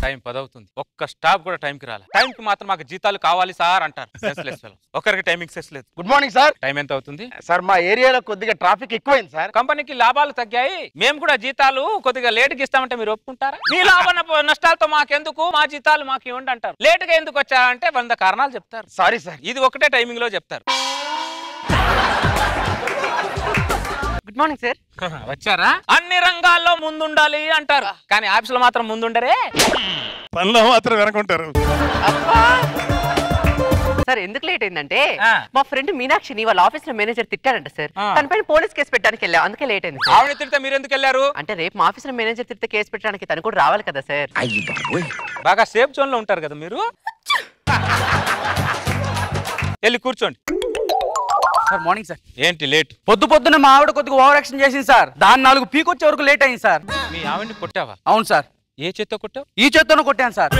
Time పదవుతుంది ఒక్క stop కూడా టైంకి రాలి టైంకి మాత్రం మాకు జీతాలు కావాలి సార్ అంటారు Senseless fellows. ఒకరికి టైమింగ్ సెస్ లేదు గుడ్ మార్నింగ్ సార్ టైం ఎంత అవుతుంది సార్ మా ఏరియాలో కొద్దిగా ట్రాఫిక్ ఎక్కువైంది సార్ కంపెనీకి లాభాలు తగ్గాయి మేము కూడా జీతాలు కొద్దిగా లేట్ కి ఇస్తామంటే మీరు ఒప్పుకుంటారా మీ లాభ నప- నష్టాలతో మాకెందుకు మా జీతాలు మాకు ఇవ్వండి అంటారు లేట్ గా ఎందుకు వచ్చా అంటే వంద కారణాలు చెప్తారు సారీ సార్ ఇది ఒకటే టైమింగ్ లో చెప్తారు గుడ్ మార్నింగ్ సార్ వచ్చారా అన్ని రంగాల్లో ముందుండాలి అంటారు కానీ ఆఫీస్ లో మాత్రం ముందుండరే పనిలో మాత్రం వెనకుంటారు సార్ ఎందుకు లేట్ అయిందంటే ఆ. మా ఫ్రెండ్ మీనాక్షిని వాళ్ళ ఆఫీస్ లో మేనేజర్ తిట్టారంట సార్ ఆ. తన పైన పోలీస్ కేసు పెట్టడానికి వెళ్ళాం అందుకే లేట్ అయింది సార్ ఆవిడ తిడితే మీరు ఎందుకు వెళ్ళారు అంటే రేపు మా ఆఫీస్ లో మేనేజర్ తిడితే కేసు పెట్టడానికి తను కూడా రావాలి కదా సార్ బాగా సేఫ్ జోన్ లో ఉంటారు కదా మీరు వెళ్ళి కూర్చోండి సార్ మార్నింగ్ సార్ ఏంటి లేట్ పొద్దు పొద్దున మా ఆవిడ కొద్దిగా ఓవర్ యాక్షన్ చేసింది సార్ దాని నాలుగు పీకొచ్చే వరకు లేట్ అయింది సార్ మీ ఆవిడ్ని కొట్టావా అవును సార్ ఏ చేత్తో కొట్టావు ఈ చేత్తోనే కొట్టాను సార్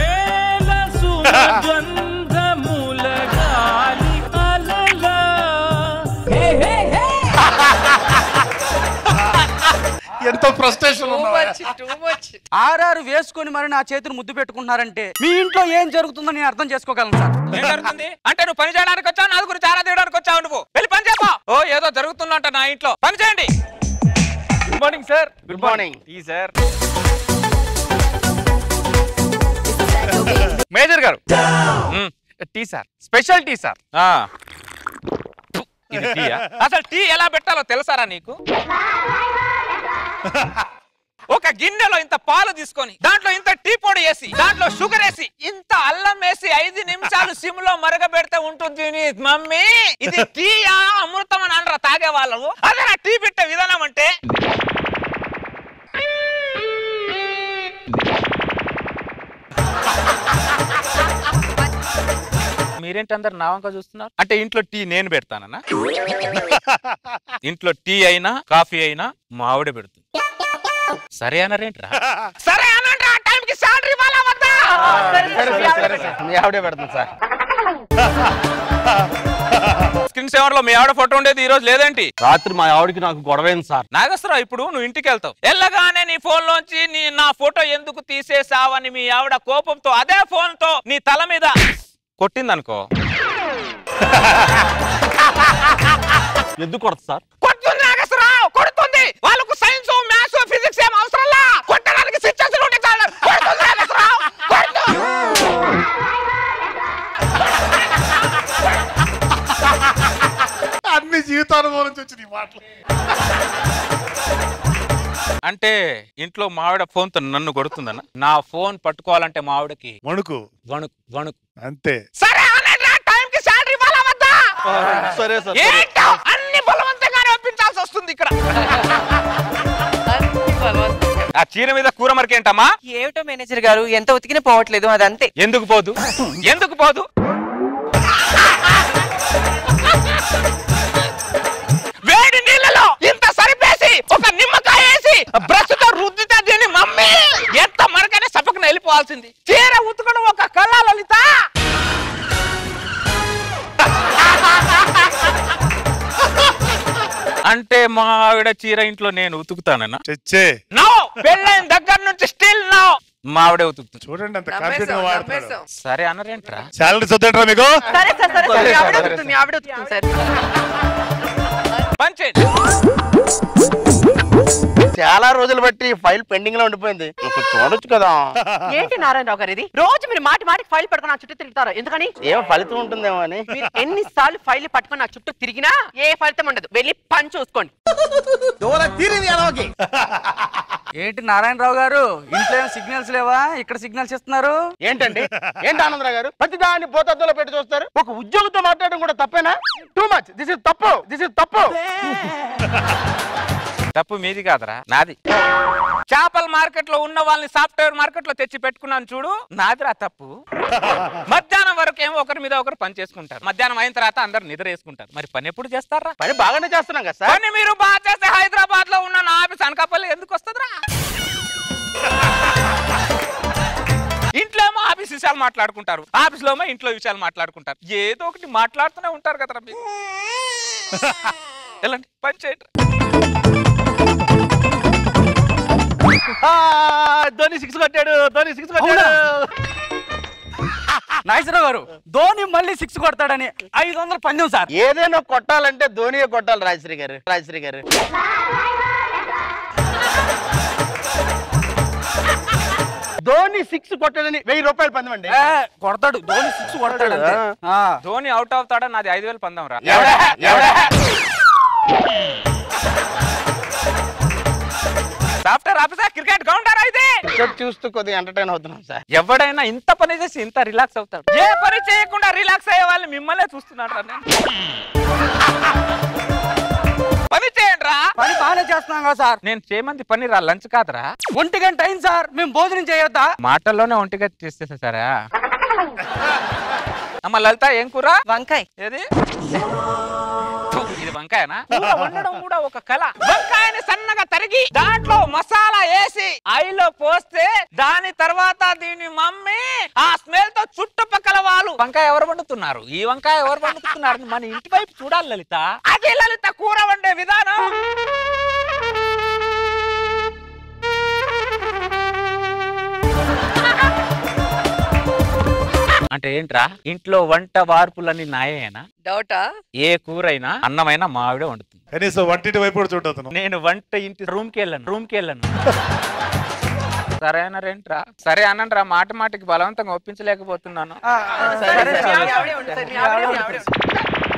ఎంతో ఫ్రస్ట్రేషన్ ఆర్ఆర్ వేసుకొని మరి నా చేతిని ముద్దు పెట్టుకుంటున్నారంటే మీ ఇంట్లో ఏం జరుగుతుందో నేను అర్థం చేసుకోగలను సార్ ఏం జరుగుతుంది అంటే నువ్వు పని చేయడానికి వచ్చావు నా గురించి ఆరా తీయడానికి వచ్చావు నువ్వు వెళ్ళి పని చేయపో ఓ ఏదో జరుగుతుందంట నా ఇంట్లో పని చేయండి good morning sir good morning ఈ సార్ మేజర్ గారు మ్మ్. Tea sir special tea sir ఆ. ఇది టీయా? అసలు టీ ఎలా పెట్టాలో తెలుసారా నీకు ఒక గిన్నెలో ఇంత పాలు తీసుకొని దాంట్లో ఇంత టీ పొడి వేసి దాంట్లో షుగర్ వేసి ఇంత అల్లం వేసి ఐదు నిమిషాలు సిమ్ లో మరగబెడితే ఉంటుంది నీ మమ్మీ ఇది టీయా అమృతం అని అనరా తాగే వాళ్ళు అదే నా టీ పెట్టే విధానం అంటే మీరేంటి అందరు నా వంక చూస్తున్నారు అంటే ఇంట్లో టీ నేను పెడతానన్నా ఇంట్లో టీ అయినా కాఫీ అయినా మా ఆవిడ పెడుతుంది సరే అన్నారేంట్రా సరే అనండి ఆ టైంకి శాలరీ ఇవ్వాలా వద్దా సరే సార్ సరే సార్ మీ ఆవిడే పెడుతుంది సార్ స్క్రీన్ సేవర్ లో మీ ఆవిడ ఫోటో ఉండేది ఈ రోజు లేదేంటి రాత్రి మా ఆవిడకి నాకు గొడవైంది సార్ నాగేశ్వరరావు ఇప్పుడు నువ్వు ఇంటికి వెళ్తావు వెళ్ళగానే నీ ఫోన్ లోంచి నీ నా ఫోటో ఎందుకు తీసేసావని మీ ఆవిడ కోపంతో అదే ఫోన్ తో నీ తల మీద కొట్టిందనుకో ఎందుకు కొడతా సార్ కొడుతుంది నాగేశ్వరరావు కొడుతుంది వాళ్ళకు సైన్స్ మ్యాథ్స్ ఫిజిక్స్ ఏం అవసరంలా కొట్టడానికి స్విచ్చెస్ ఉంటే చాలు కొడుతుంది నాగేశ్వరరావు కొడుతు. అన్ని జీవితానుభవం నుంచి వచ్చిన ఈ మాటలు అంటే ఇంట్లో మావిడ ఫోన్ తో నన్ను కొడుతుందన్న నా ఫోన్ పట్టుకోవాలంటే మావిడకి వణుకు వణుకు వణుకు అంతే సరే అనండి ఆ టైంకి శాలరీ ఇవ్వాలా వద్దా సరే సార్ ఏంటో అన్ని బలవంతంగానే ఒప్పించాల్సి వస్తుంది ఇక్కడ ఆ చీర మీద కూర మరికేంటమ్మా ఏమిటో మేనేజర్ గారు ఎంత ఉతికినా పోవట్లేదు అదంతే ఎందుకు పోదు ఎందుకు పోదు వేడి నీళ్ళలో ఇంత సరిపేసి ఒక నిమ్మకాయ వేసి బ్రష్ తో రుద్దితే దీని మమ్మీ ఎంత మరకనే సపకన వెళ్ళిపోవాల్సింది చీర ఉతకడం ఒక కళ లలిత అంటే మా ఆవిడ చీర ఇంట్లో నేను ఉతుకుతానన్నా చచ్చే నో పెళ్ళైన దగ్గర నుంచి స్టిల్ నో మా ఆవిడే ఉతుకుతుంది చూడండి అంత కాన్ఫిడెంట్ గా వాడుతున్నాడు సరే అనరేంట్రా శాలరీ చదువుతారా మీకు సరే సార్ సరే సార్ మీ ఆవిడ ఉతుకుతుంది, మీ ఆవిడ ఉతుకుతుంది సార్ పని చేయండి చాలా రోజులు బట్టి ఫైల్ పెండింగ్ లో ఉండిపోయింది ఇప్పుడు చూడొచ్చు కదా ఏంటి నారాయణరావు గారు ఇది రోజు మీరు మాటి మాటికి ఫైల్ పట్టుకొని నా చుట్టూ తిరుగుతారు ఎందుకని ఏం ఫలితం ఉంటుందేమో అని మీరు ఎన్నిసార్లు ఫైల్ పట్టుకొని నా చుట్టూ తిరిగినా ఏ ఫలితం ఉండదు వెళ్ళి పని చూసుకోండి ఏంటి నారాయణరావు గారు ఇంట్లో ఏం సిగ్నల్స్ లేవా ఇక్కడ సిగ్నల్స్ ఇస్తున్నారు ఏంటండి ఏంటి ఆనందరావు గారు ప్రతి దాన్ని పోతద్దులో పెట్టి చూస్తారు ఒక ఉద్యోగితో మాట్లాడడం కూడా తప్పేనా టూ మచ్ దిస్ ఇస్ తప్పు దిస్ ఇస్ తప్పు తప్పు మీది కాదురా నాది చేపల మార్కెట్ లో ఉన్న వాళ్ళని సాఫ్ట్వేర్ మార్కెట్ లో తెచ్చి పెట్టుకున్నాను చూడు నాదిరా తప్పు మధ్యాహ్నం వరకు ఏమో ఒకరి మీద ఒకరు పని చేసుకుంటారు మధ్యాహ్నం అయిన తర్వాత అందరు నిద్ర వేసుకుంటారు మరి పని ఎప్పుడు చేస్తారా పని బాగానే చేస్తున్నాం కదా సార్ పని మీరు బాగా చేస్తే హైదరాబాద్ లో ఉన్న నా ఆఫీస్ అనకాపల్లి ఎందుకు వస్తుందిరా ఇంట్లో ఏమో ఆఫీస్ విషయాలు మాట్లాడుకుంటారు ఆఫీస్ లో ఏమో ఇంట్లో విషయాలు మాట్లాడుకుంటారు ఏదో ఒకటి మాట్లాడుతూనే ఉంటారు కదరా మీరు వెళ్ళండి పని చేయండి ధోని సిక్స్ కొట్టాడు ధోని సిక్స్ కొట్టాడు నాగేశ్వరరావు గారు ధోని మళ్ళీ సిక్స్ కొడతాడని ఐదు వందల పందెం సార్ ఏదైనా కొట్టాలంటే ధోనియే కొట్టాలి రాజశ్రీ గారు రాజశ్రీ గారు ధోని సిక్స్ కొట్టాడని వెయ్యి రూపాయలు పందమండి ఏ, కొడతాడు ధోని సిక్స్ కొడతాడు అంతే. ఆ. ధోని అవుట్ అవుతాడా నాది ఐదు వేలు పందాం రా ఎవడా ఎవడా సాఫ్ట్వేర్ ఆఫీసర్ క్రికెట్ కౌంటర్ అయితే క్రికెట్ చూస్తూ కొద్దిగా ఎంటర్టైన్ అవుతున్నాం సార్ ఎవడైనా ఇంత పని చేసి ఇంత రిలాక్స్ అవుతాడు ఏ పని చేయకుండా రిలాక్స్ అయ్యే వాళ్ళు మిమ్మల్ని చూస్తున్నాడు రా నేను పని చేయండి రా పని బాగానే చేస్తున్నాం కదా సార్ నేను చేయమంది పని రా లంచ్ కాదురా ఒంటి గంట అయింది సార్ మేము భోజనం చేయొద్దా మాటల్లోనే ఒంటిగా చేసేసా సరే అమ్మ లలిత ఏం కూర వంకాయ్ ఏది థు, ఇది వంకాయనా కూర వండడం కూడా ఒక కళ వంకాయని సన్నగా తరిగి దాంట్లో మసాలా వేసి ఆయిల్లో పోస్తే దాని తర్వాత దీని మమ్మీ ఆ స్మెల్ తో చుట్టుపక్కల వాళ్ళు వంకాయ ఎవరు వండుతున్నారు ఈ వంకాయ ఎవరు వండుతున్నారు మన ఇంటి వైపు చూడాలి లలిత అది లలిత కూర వండే విధానం అంటే ఏంట్రా ఇంట్లో వంట వార్పులన్నీ నాయేనా డౌటా ఏ కూరైనా అన్నమైనా మా ఆవిడే వండుతుంది కనీసం వంటింటి వైపు కూడా చూడతాను నేను వంట ఇంటి రూమ్ కి వెళ్ళాను రూమ్ కి వెళ్ళాను సరే అన్నారేంట్రా సరే అనండి రా మాట మాటకి బలవంతంగా ఒప్పించలేకపోతున్నాను ఆ, ఆ, సరే మీ సార్. ఆవిడే వండుతుంది, మీ ఆవిడే, మీ ఆవిడే వండుతుంది.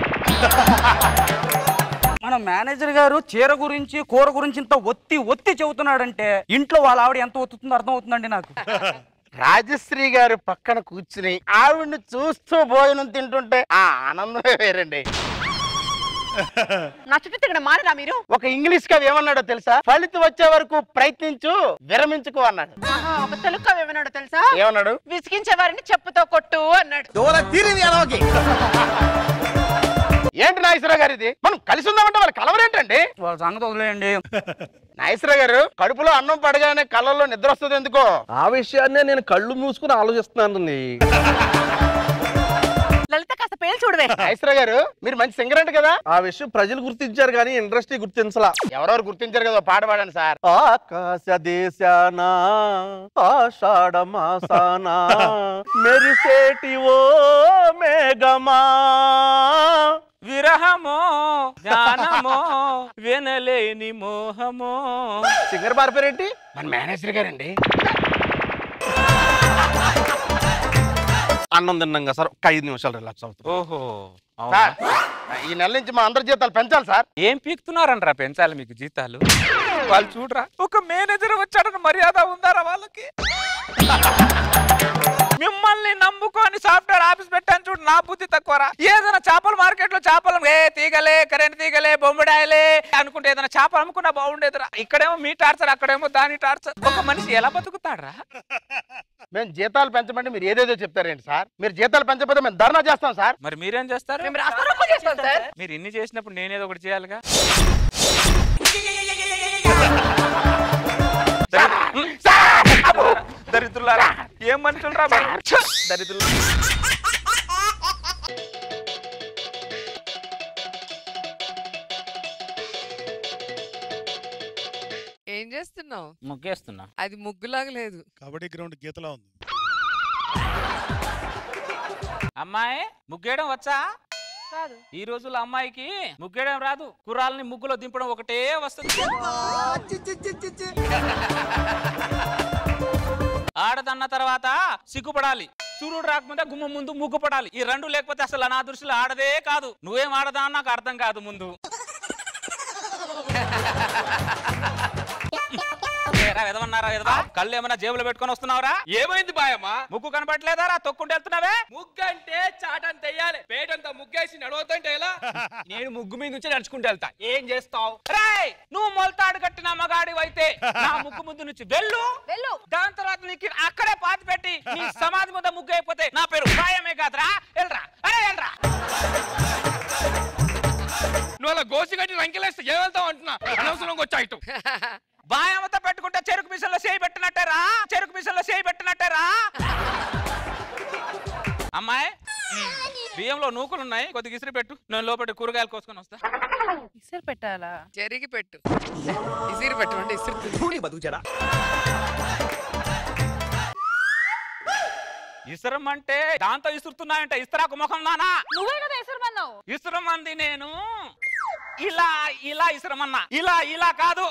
మన మేనేజర్ గారు చీర గురించి కూర గురించి ఇంత ఒత్తి ఒత్తి చెబుతున్నాడంటే ఇంట్లో వాళ్ళ ఆవిడ ఎంత ఒత్తుతుందో అర్థం అవుతుందండి నాకు రాజశ్రీ గారు పక్కన కూర్చుని ఆవిడ్ని చూస్తూ భోజనం తింటుంటే ఆ ఆనందమే వేరండి నా చుట్టూ తిరగడం మారరా మీరు ఒక ఇంగ్లీష్ కవి ఏమన్నాడో తెలుసా ఫలితం వచ్చే వరకు ప్రయత్నించు విరమించుకో అన్నాడు ఆహా, ఒక తెలుగు కవి ఏమన్నాడో తెలుసా ఏమన్నాడు విసిగించే వారిని చెప్పుతో కొట్టు అన్నాడు ఏంటి నాగేశ్వరరావు గారు ఇది మనం కలిసి ఉందామంటే వాళ్ళు కలవరేంటండి వాళ్ళ సంగతి వదిలేయండి నాగేశ్వరరావు గారు కడుపులో అన్నం పడగానే కళ్ళల్లో నిద్ర వస్తుంది ఎందుకో ఆ విషయాన్నే నేను కళ్ళు మూసుకుని ఆలోచిస్తున్నాను లలిత కాస్త పేలు చూడవే నాగేశ్వరరావు గారు మీరు మంచి సింగర్ అంట కదా ఆ విషయం ప్రజలు గుర్తించారు కానీ ఇండస్ట్రీ గుర్తించలా ఎవరెవరు గుర్తించారు కదా పాట పాడండి సార్ ఆకాశ దేశాన ఆషాఢ మాసాన మెరిసేటి ఓ మేఘమా విరహమో జ్ఞానమో వినలేని మోహమో సింగర్ పారిపోయారేంటి మన మేనేజర్ గారండి అన్నం తిన్నాం కదా సార్ ఒక ఐదు నిమిషాలు రిలాక్స్ అవుతాం ఓహో అవునా? సార్ ఈ నెల నుంచి మా అందరి జీతాలు పెంచాలి సార్ ఏం పీకుతున్నారనరా పెంచాలి మీకు జీతాలు వాళ్ళు చూడరా ఒక మేనేజర్ వచ్చాడని మర్యాద ఉందారా వాళ్ళకి మిమ్మల్ని నమ్ముకొని సాఫ్ట్వేర్ ఆఫీస్ పెట్టాను చూడు నా బుద్ధి తక్కువరా ఏదైనా చేపల మార్కెట్ లో చేపలు ఏ తీగలే కరెంట్ తీగలే బొమ్మడాయలే అనుకుంటే ఏదైనా చేపలు అమ్ముకున్నా బాగుండేదిరా ఇక్కడేమో మీ టార్చర్ అక్కడేమో దాని టార్చర్ ఒక మనిషి ఎలా బతుకుతాడరా మేము జీతాలు పెంచమంటే మీరు ఏదేదో చెప్తారేంటి సార్ మీరు జీతాలు పెంచకపోతే మేము ధర్నా చేస్తాం సార్ మరి మీరేం చేస్తారు మేము రాస్తారోకో చేస్తాం సార్ మీరు ఇన్ని చేసినప్పుడు నేనేదో ఒకటి చేయాలిగా దరిద్రులారా ఏం మనుషులు రా మీరు? ఛ! దరిద్రులు ఏం చేస్తున్నావు ముగ్గేస్తున్నా అది ముగ్గులాగా లేదు కబడ్డీ గ్రౌండ్ గీతలా ఉంది అమ్మాయి ముగ్గేయడం వచ్చా కాదు ఈ రోజుల్లో అమ్మాయికి ముగ్గేయడం రాదు కుర్రాలని ముగ్గులో దింపడం ఒకటే వస్తుంది ఆడదన్న తర్వాత సిగ్గుపడాలి సూర్యుడు రాకముందే గుమ్మ ముందు ముగ్గు పడాలి ఈ రెండు లేకపోతే అసలు నా దృష్టిలో ఆడదే కాదు నువ్వేం ఆడదా అని నాకు అర్థం కాదు ముందు ఏరా, వెదవన్నారా వెదవా? కళ్ళు ఏమైనా జేబులో పెట్టుకొని వస్తున్నావురా ఏమైంది బాయమ్మా ముగ్గు కనపట్లేదారా తొక్కుంటూ వెళ్తున్నావే ముగ్గు అంటే చాటంత వెయ్యాలి పేటంత ముగ్గేసి నడవతంటే ఎలా నేను ముగ్గు మీద నుంచి నడుచుకుంటూ వెళ్తా ఏం చేస్తావు రేయ్ నువ్వు మొలతాడు కట్టిన మగాడి అయితే నా ముగ్గు ముందు నుంచి వెళ్ళు వెళ్ళు దాని తర్వాత నీకు అక్కడే పాతి పెట్టి నీ సమాధి ముందు ముగ్గు అయిపోతే నా పేరు భయమే కాదురా వెళ్ళరా అరే వెళ్ళరా నువ్వు అలా గోసి కట్టి రంకెలేస్తే ఏం వెళ్తావు అంటున్నా అనవసరంగా వచ్చా ఇటు బాయమ్మతో పెట్టుకుంటే చెరుకు మిషన్లో చేయి పెట్టినట్టేరా చెరుకు మిషన్లో చేయి పెట్టినట్టేరా అమ్మాయి బియ్యంలో నూకులు ఉన్నాయి కొద్దిగా ఇసిరి పెట్టు నేను లోపల కూరగాయలు కోసుకొని వస్తా ఇసరు పెట్టాలా జరిగి పెట్టు ఇసిరి పెట్టు అంటే ఇసురుతుంది ఇసురం అంటే దాంతో ఇసురుతున్నాయంట ఇస్తరాకు ముఖం నానా నువ్వే కదా ఎసరమన్నావు ఇసురమంది నేను ఇలా ఇలా ఇసురమన్నా ఇలా ఇలా కాదు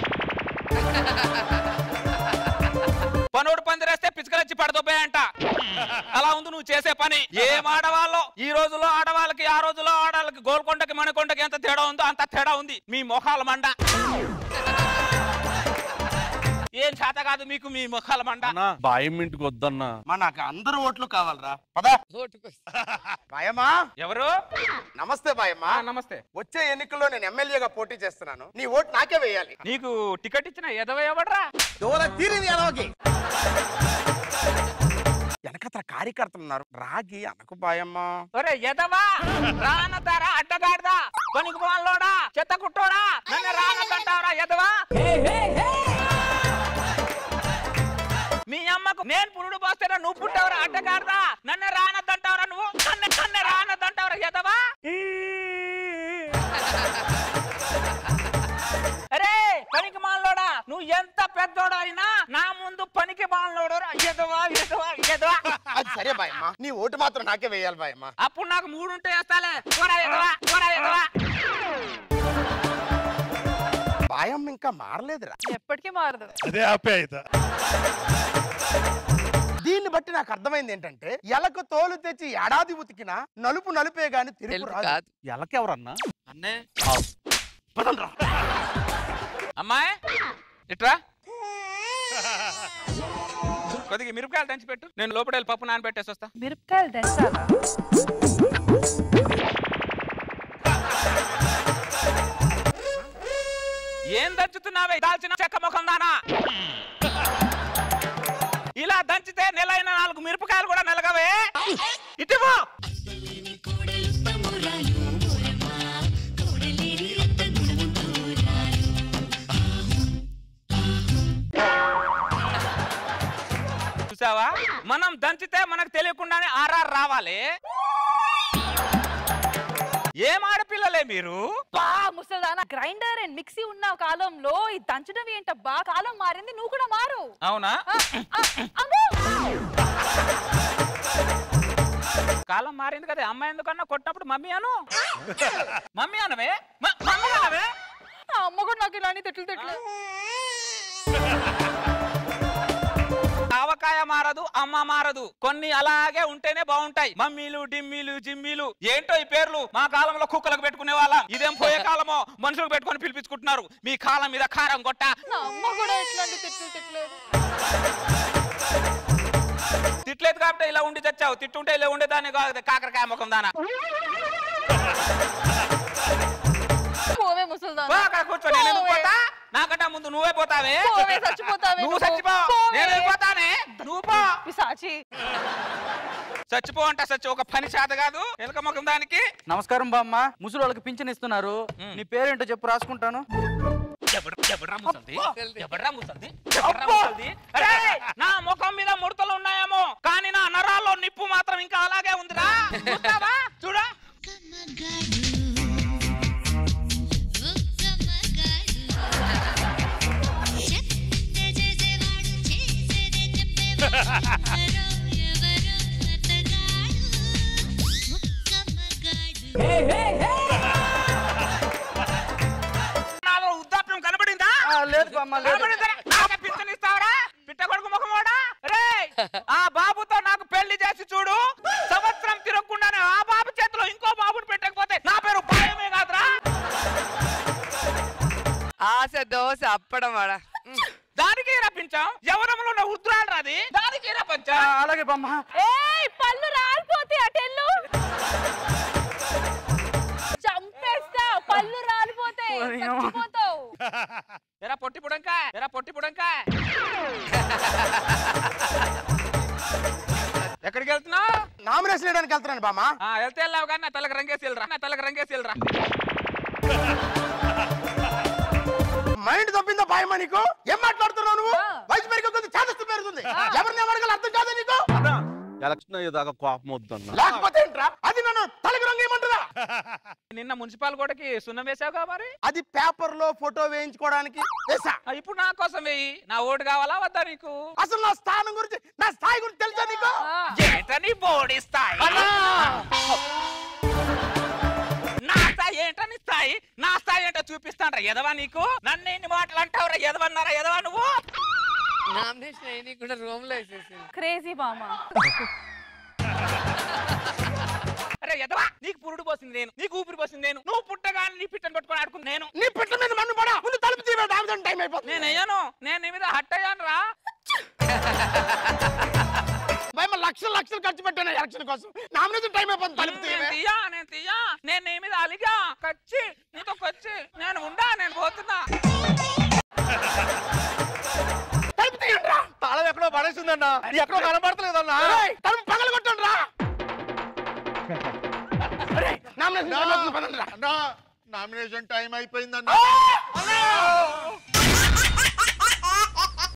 పనోడు పందిరేస్తే పిచ్చుకలచ్చి పడదొబ్బాయంట అలా ఉంది నువ్వు చేసే పని ఏం ఆడవాళ్ళు ఈ రోజులో ఆడవాళ్ళకి ఆ రోజులో ఆడవాళ్ళకి గోల్కొండకి మణికొండకి ఎంత తేడా ఉందో అంత తేడా ఉంది మీ మొఖాల మండ ఏం చేత కాదు మీకు మీ మొఖాల మండ అన్నా బాయం ఇంటికి వద్దన్నా మా నాకు అందరు ఓట్లు కావాలరా పదా ఓటుకొస్తా బాయమ్మా ఎవరు నమస్తే బాయమ్మా ఆ, నమస్తే వచ్చే ఎన్నికల్లో నేను ఎమ్మెల్యేగా పోటీ చేస్తున్నాను నీ ఓటు నాకే వేయాలి నీకు టికెట్ ఇచ్చిన ఎదవ ఎవడ్రా దూర తీరింది ఎలాగే వెనకతల కార్యకర్తలు ఉన్నారు రాగి అనకు బాయమ్మా ఒరే ఎదవా రానతారా అడ్డగాడిదా కొనికి వాళ్ళోడా చెత్త కుట్టోడా నన్ను రానదంటావరా ఎదవా మీ అమ్మకు నేను పురుడు పోస్తేరా నువ్వు పుట్టావరా అడ్డగాడిదా నన్ను రానద్దంటావరా నువ్వు నన్ను నన్ను రానద్దంటావరా ఎదవా అరే పనికి మాలోడా నువ్వు ఎంత పెద్దోడు అయినా నా ముందు పనికి మాలోడు ఎదవా ఎదవా ఎదవా అది సరే బాయమ్మా నీ ఓటు మాత్రం నాకే వేయాలి బాయమ్మా అప్పుడు నాకు మూడు ఉంటే వేస్తాలే పోరా ఎదవా పోరా ఎదవా బాయమ్మ ఇంకా మారలేదురా ఎప్పటికీ మారదు అదే ఆప్యాయత దీన్ని బట్టి నాకు అర్థమైంది ఏంటంటే ఎలకు తోలు తెచ్చి ఏడాది ఉతికిన నలుపు నలుపే గాని తిరుపు తెలుపు రాదు కాదు ఎలకెవరన్నా అన్నే పదండ్రా. అమ్మాయి ఇట్రా కొద్దిగా మిరపకాయలు దంచి పెట్టు నేను లోపల వెళ్ళి పప్పు నానబెట్టేసి వస్తా మిరపకాయలు దంచాలా ఏం దంచుతున్నావే దాల్చిన చెక్క ముఖం దానా ఇలా దంచితే నెలైన నాలుగు మిరపకాయలు కూడా నెలగవే ఇటువో చూసావా మనం దంచితే మనకు తెలియకుండానే ఆర్ఆర్ రావాలి ఏం ఆడపిల్లలే మీరు బా ముసల్దానా గ్రైండర్ అండ్ మిక్సీ ఉన్న కాలంలో ఈ దంచడం ఏంటబ్బా కాలం మారింది నువ్వు కూడా మారు అవునా ఆ, ఆ, అమ్మో! కాలం మారింది కదా అమ్మాయి ఎందుకన్నా కొట్టినప్పుడు మమ్మీ అను మమ్మీ అనవే మ- మమ్మీ అనవే ఆ అమ్మ కూడా నాకు ఇలాంటి తిట్లు తిట్లు ఆవకాయ మారదు అమ్మ మారదు కొన్ని అలాగే ఉంటేనే బాగుంటాయి మమ్మీలు డిమ్మీలు జిమ్మీలు ఏంటో ఈ పేర్లు మా కాలంలో కుక్కలకు పెట్టుకునే వాళ్ళం ఇదేం పోయే కాలమో మనుషులకు పెట్టుకొని పిలిపించుకుంటున్నారు మీ కాలం మీద కారం కొట్ట నా అమ్మ కూడా ఇట్లాంటి తిట్లు తిట్టలేదు తిట్లేదు కాబట్టి ఇలా ఉండి చచ్చావు తిట్టుంటే ఇలా ఉండేదాన్ని కాదు కాకరకాయ ముఖం దానా పోవే పో ముసల్దానా అక్కడ కూర్చో నేను ఎందుకు పోతా నాకంటే ముందు నువ్వే పోతావే పోవే చచ్చిపోతావే నువ్వు నువ్వు. చచ్చిపో పోవే. నేను వెళ్ళిపోతానే నువ్వు పో పిశాచి చచ్చిపో అంటే చచ్చి ఒక పని చేత కాదు ఎలక ముఖం దానికి నమస్కారం బామ్మ ముసలి వాళ్ళకి పింఛన్ ఇస్తున్నారు నీ పేరేంటో చెప్పు రాసుకుంటాను ఎవడు- ఎవడ్రా ముసల్ది? ఎవడ్రా ముసల్ది? ఎవడ్రా ముసల్ది? అరే, నా ముఖం మీద ముడతలు ఉన్నాయేమో కానీ నా నరాల్లో నిప్పు మాత్రం ఇంకా అలాగే ఉందిరా చూస్తావా చూడా నాలో వృద్ధాప్యం కనబడిందా ఆ, లేదు బామ్మ లేదు కనబడిందా? నాకే పింఛన్ ఇస్తావరా పిట్ట కొడుకు ముఖమోడా రే ఆ బాబుతో నాకు పెళ్లి చేసి చూడు సంవత్సరం తిరగకుండానే ఆ బాబు చేతిలో ఇంకో బాబుని పెట్టకపోతే నా పేరు భయమే కాదురా ఆశ దోశ అప్పడం వాడ దానికి రప్పించాం యవనంలో ఉన్న ఉద్రాలు రాది దానికి ఆ, రప్పించాం అలాగే బామ్మ ఏయ్ పళ్ళు రాలిపోతాయి అటెళ్ళు చంపేస్తా పళ్ళు రాలిపోతాయి ఓరి అమ్మ. చచ్చిపోతావు ఎరా పొట్టి పుడంకాయ ఎరా పొట్టి పుడంకాయ ఎక్కడికి వెళ్తున్నావు నామినేషన్ వేయడానికి వెళ్తున్నాను బామ్మా ఆ, వెళ్తే వెళ్ళావు కానీ నా తలకు రంగేసి వెళ్ళరా నా తలకు రంగేసి వెళ్ళరా మైండ్ తప్పిందా బాయమ్మా నీకు ఏం మాట్లాడుతున్నావు నువ్వు ఆ. వయసు పెరిగే కొద్ది చేదస్తు పెరుగుతుంది ఎవరిని ఎవరికలు అర్థం కాదా నీకు ఎలక్షన్ అయ్యేదాకా కోపం వద్దన్న లేకపోతే ఏంట్రా అది నన్ను తలకి రంగు ఏమంటుందా నిన్న మున్సిపల్ గోడకి సున్నం వేసావుగా మరి అది పేపర్ లో ఫోటో వేయించుకోవడానికి వేసా ఆ, ఇప్పుడు నా కోసం వెయ్యి నా ఓటు కావాలా వద్దా నీకు అసలు నా స్థానం గురించి నా స్థాయి గురించి తెలుసా నీకు ఏంటని బోడి స్థాయి అన్నా! నా స్థాయి ఏంటని స్థాయి నా స్థాయి ఏంటో చూపిస్తాండ్రా ఎదవా నీకు నన్ను ఎన్ని మాటలు అంటావురా ఎదవన్నారా ఎదవా నువ్వు నామినేషన్ అయినా కూడా రూమ్ లో వేసేసింది క్రేజీ మామ అరే ఎదవా నీకు పురుడు పోసింది నేను నీకు ఊపిరి పోసింది నేను నువ్వు పుట్టగానే నీ పిట్టని పట్టుకొని ఆడుకుంది నేను నీ పెట్ట మీద మన్ను పడా ముందు తలుపు తీవే దాని టైం అయిపోతుంది నేను అయ్యాను నేను నీ మీద హట్ అయ్యాను రా భయమ లక్షలు లక్షలు ఖర్చు పెట్టాను ఎలక్షన్ కోసం నామినేషన్ టైం అయిపోతుంది తలుపు నేను తీవే తీయా నేను తీయా నేను నీ మీద అలిగా కచ్చి నీతో కొచ్చి నేను ఉండా నేను పోతున్నా తలుపు తీయండి తాళం ఎక్కడో పడేసిందన్న ఎక్కడో కనబడతలేదన్నా తలుపు పగల కొట్టండి రా నామినేషన్ టైం అయిపోతుంది పదండి రా నామినేషన్ టైం అయిపోయిందన్న ఆ!